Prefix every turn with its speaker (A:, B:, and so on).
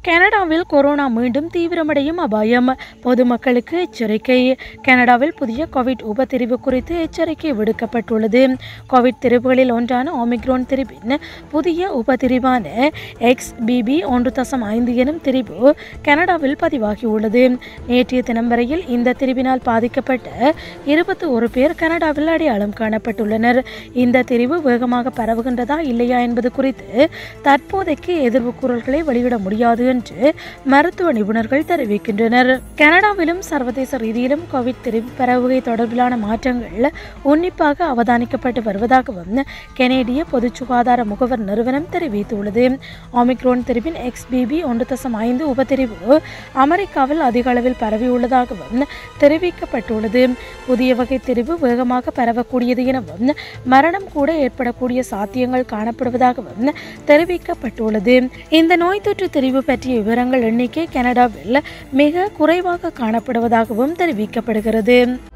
A: கனடாவில் கொரோனா மீண்டும் தீவிரமடையும் அபாயம் பொதுமக்களுக்கு எச்சரிக்கை கனடாவில் புதிய கோவிட் உபதிரிவு குறித்து எச்சரிக்கை விடுக்கப்பட்டுள்ளது கோவிட் திரிவுகளில் ஒன்றான ஒமிக்ரோன் திரிவின் புதிய உபதிரிவான எக்ஸ் பிபி ஒன்று தசம் ஐந்து எனும் திரிவு கனடாவில் பதிவாகியுள்ளது நேற்றைய தினம் வரையில் இந்த திரிவினால் பாதிக்கப்பட்ட இருபத்தி ஒரு பேர் கனடாவில் அடையாளம் காணப்பட்டுள்ளனர் இந்த திரிவு வேகமாக பரவுகின்றதா இல்லையா என்பது குறித்து தற்போதைக்கு எதிர்வு குரல்களை வெளியிட முடியாது என்று மருத்துவ நிபுணர்கள் தெரிவிக்கின்றனர் கனடாவிலும் சர்வதேச ரீதியிலும் கோவிட் திரிவு பரவுகை தொடர்பிலான மாற்றங்கள் உன்னிப்பாக அவதானிக்கப்பட்டு வருவதாகவும் கனேடிய பொது சுகாதார முகவர் நிறுவனம் தெரிவித்துள்ளது ஒமிக்ரோன் திரிவின் எக்ஸ்பிபி ஒன்று தசம் ஐந்து உபதிரிவு அமெரிக்காவில் அதிக அளவில் பரவியுள்ளதாகவும் தெரிவிக்கப்பட்டுள்ளது புதிய வகை திரிவு வேகமாக பரவக்கூடியது எனவும் மரணம் கூட ஏற்படக்கூடிய சாத்தியங்கள் காணப்படுவதாகவும் தெரிவிக்கப்பட்டுள்ளது இந்த நோய் தொற்று தெரிவு பற்றிய விவரங்கள் எண்ணிக்கை கனடாவில் மிக குறைவாக காணப்படுவதாகவும் தெரிவிக்கப்படுகிறது